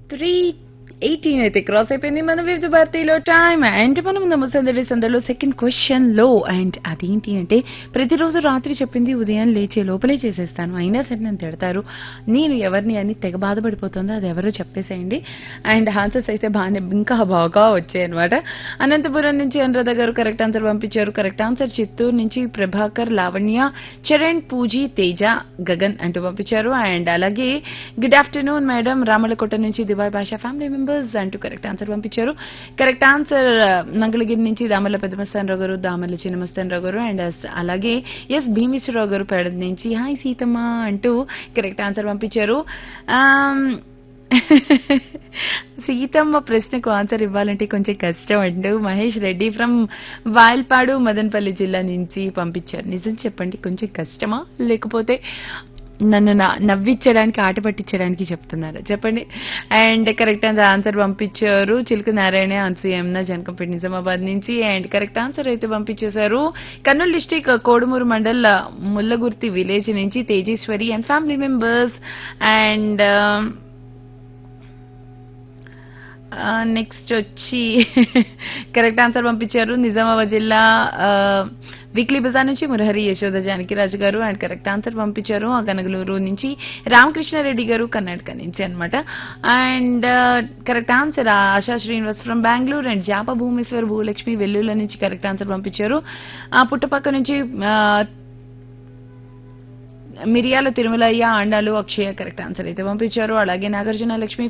three eighteen అయితే cross అయిపోయింది మన వివిధ భారతీయలో టైం అండ్ మనం నమ్మసందడి సందడిలో సెకండ్ క్వశ్చన్ లో అండ్ అదేంటి అంటే ప్రతిరోజు రాత్రి చెప్పింది ఉదయం లేచే లోపలే చేసేస్తాను అయినా సరే నన్ను తిడతారు నేను ఎవరిని అని తెగ బాధపడిపోతుందో అది ఎవరో చెప్పేసేయండి అండ్ ఆన్సర్స్ అయితే బాగానే ఇంకా బాగా వచ్చాయి అనమాట అనంతపురం నుంచి అనురాధ గారు కరెక్ట్ ఆన్సర్ పంపించారు కరెక్ట్ ఆన్సర్ చిత్తూరు నుంచి ప్రభాకర్ లావణ్య చరణ్ పూజీ తేజ గగన్ అంటూ పంపించారు అండ్ అలాగే గుడ్ ఆఫ్టర్నూన్ మేడం రామలకోట నుంచి దుబాయ్ భాషా ఫ్యామిలీ మెంబర్స్ అంటూ కరెక్ట్ ఆన్సర్ పంపించారు కరెక్ట్ ఆన్సర్ మంగళగిరి నుంచి దామల్ల పెద్దమస్తానరావు గారు దామల్ల చిన్నమస్తానరావు గారు అండ్ అలాగే ఎస్ భీమేశ్వరరావు గారు పేడ నుంచి హాయ్ సీతమ్మ అంటూ కరెక్ట్ ఆన్సర్ పంపించారు ఆమ్, సీతమ్మ ప్రశ్నకు ఆన్సర్ ఇవ్వాలంటే కొంచెం కష్టం అంటూ మహేష్ రెడ్డి ఫ్రమ్ వాయల్పాడు మదనపల్లి జిల్లా నుంచి పంపించారు నిజం చెప్పండి కొంచెం కష్టమా లేకపోతే నన్ను నా- నవ్వించడానికి ఆట పట్టించడానికి చెప్తున్నారు చెప్పండి అండ్ కరెక్ట్ ఆన్సర్ పంపించారు చిలుక నారాయణ అన్సూయమ్న జనకంపేట నిజామాబాద్ నుంచి అండ్ కరెక్ట్ ఆన్సర్ అయితే పంపించేశారు కర్నూలు డిస్టిక్ కోడుమూరు మండల్ ముల్లగుర్తి విలేజ్ నుంచి Tejeswari and family members and next వచ్చి కరెక్ట్ ఆన్సర్ పంపించారు నిజామాబాద్ జిల్లా వీక్లీ బజార్ నుంచి మురహరి యశోద జానకిరాజు గారు అండ్ కరెక్ట్ ఆన్సర్ పంపించారు ఆ గనగలూరు నుంచి రామకృష్ణారెడ్డి గారు కర్ణాటక నుంచి అన్నమాట and correct answer Asha Srinivas from Bengaluru and జాప భూమేశ్వర్ భూలక్ష్మి వెల్లుల నుంచి కరెక్ట్ ఆన్సర్ పంపించారు ఆ పుట్టపక్క నుంచి ఆ, మిరియాల తిరుమలయ్య ఆండాలు అక్షయ కరెక్ట్ ఆన్సర్ అయితే పంపించారు అలాగే నాగార్జున లక్ష్మి